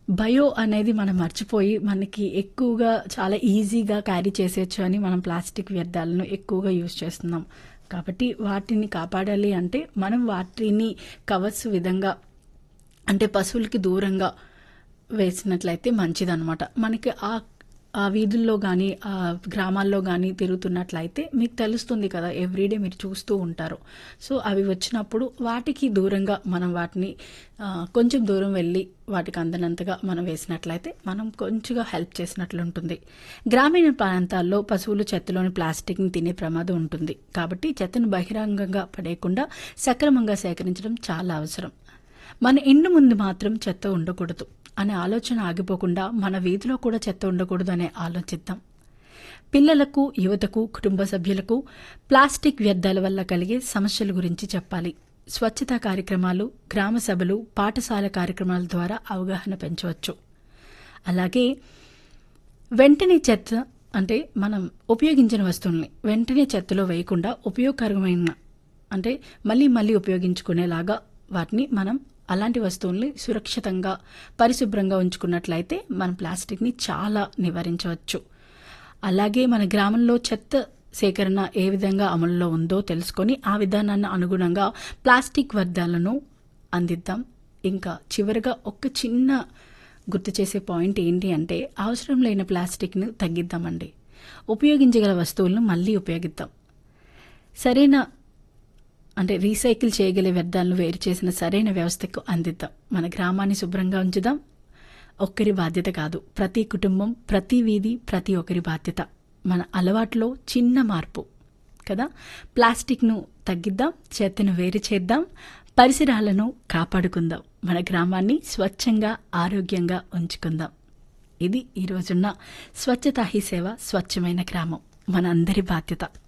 bio అనేది మనం మర్చిపోయి మనకి ఎక్కువగా చాలా ఈజీగా క్యారీ చేసేయచ్చు అని మనం ప్లాస్టిక్ వ్యర్థాలను ఎక్కువగా యూజ్ చేస్తున్నాం కాబట్టి వాటిని కాపాడాలి అంటే మనం వాటిని కవర్స్ విధంగా అంటే పశువులకి దూరంగా వేసినట్లయితే మంచిదన్నమాట మనకి ఆ ఆ వీధుల్లో కానీ ఆ గ్రామాల్లో కానీ తిరుగుతున్నట్లయితే మీకు తెలుస్తుంది కదా ఎవ్రీడే మీరు చూస్తూ ఉంటారు సో అవి వచ్చినప్పుడు వాటికి దూరంగా మనం వాటిని ఆ, కొంచెం దూరం వెళ్ళి వాటికి అందనంతగా మనం వేసినట్లయితే మనం కొంచెంగా హెల్ప్ చేసినట్లు ఉంటుంది గ్రామీణ ప్రాంతాల్లో పశువులు చెత్తలోని ప్లాస్టిక్ని తినే ప్రమాదం ఉంటుంది కాబట్టి చెత్తను బహిరంగంగా పడేయకుండా సక్రమంగా సేకరించడం చాలా అవసరం మన ఇంటి ముందు మాత్రం చెత్త ఉండకూడదు అనే ఆలోచన ఆగిపోకుండా మన వీధిలో కూడా చెత్త ఉండకూడదు అనే ఆలోచిద్దాం పిల్లలకు యువతకు కుటుంబ సభ్యులకు ప్లాస్టిక్ వ్యర్థాల వల్ల కలిగే సమస్యల గురించి చెప్పాలి స్వచ్ఛతా కార్యక్రమాలు గ్రామ సభలు పాఠశాల కార్యక్రమాల ద్వారా అవగాహన పెంచవచ్చు అలాగే వెంటనే చెత్త అంటే మనం ఉపయోగించిన వస్తువుల్ని వెంటనే చెత్తలో వేయకుండా ఉపయోగకరమైన అంటే మళ్ళీ మళ్ళీ ఉపయోగించుకునేలాగా వాటిని మనం అలాంటి వస్తువుల్ని సురక్షితంగా పరిశుభ్రంగా ఉంచుకున్నట్లయితే మనం ప్లాస్టిక్ని చాలా నివారించవచ్చు అలాగే మన గ్రామంలో చెత్త సేకరణ ఏ విధంగా అమలులో ఉందో తెలుసుకొని ఆ విధానాన్ని అనుగుణంగా ప్లాస్టిక్ వ్యర్థాలను అందిద్దాం ఇంకా చివరిగా ఒక చిన్న గుర్తు చేసే పాయింట్ ఏంటి అంటే అవసరం లేని ప్లాస్టిక్ను తగ్గిద్దామండి ఉపయోగించగల వస్తువులను మళ్ళీ ఉపయోగిద్దాం సరైన అంటే రీసైకిల్ చేయగల వ్యర్థాలను వేరు చేసిన సరైన వ్యవస్థకు అందిద్దాం మన గ్రామాన్ని శుభ్రంగా ఉంచుదాం ఒక్కరి బాధ్యత కాదు ప్రతి కుటుంబం ప్రతి వీధి ప్రతి ఒక్కరి బాధ్యత మన అలవాట్లో చిన్న మార్పు కదా ప్లాస్టిక్ను తగ్గిద్దాం చెత్తను వేరు చేద్దాం పరిసరాలను కాపాడుకుందాం మన గ్రామాన్ని స్వచ్ఛంగా ఆరోగ్యంగా ఉంచుకుందాం ఇది ఈ రోజున్న స్వచ్ఛతా హీ సేవ స్వచ్ఛమైన గ్రామం మన అందరి బాధ్యత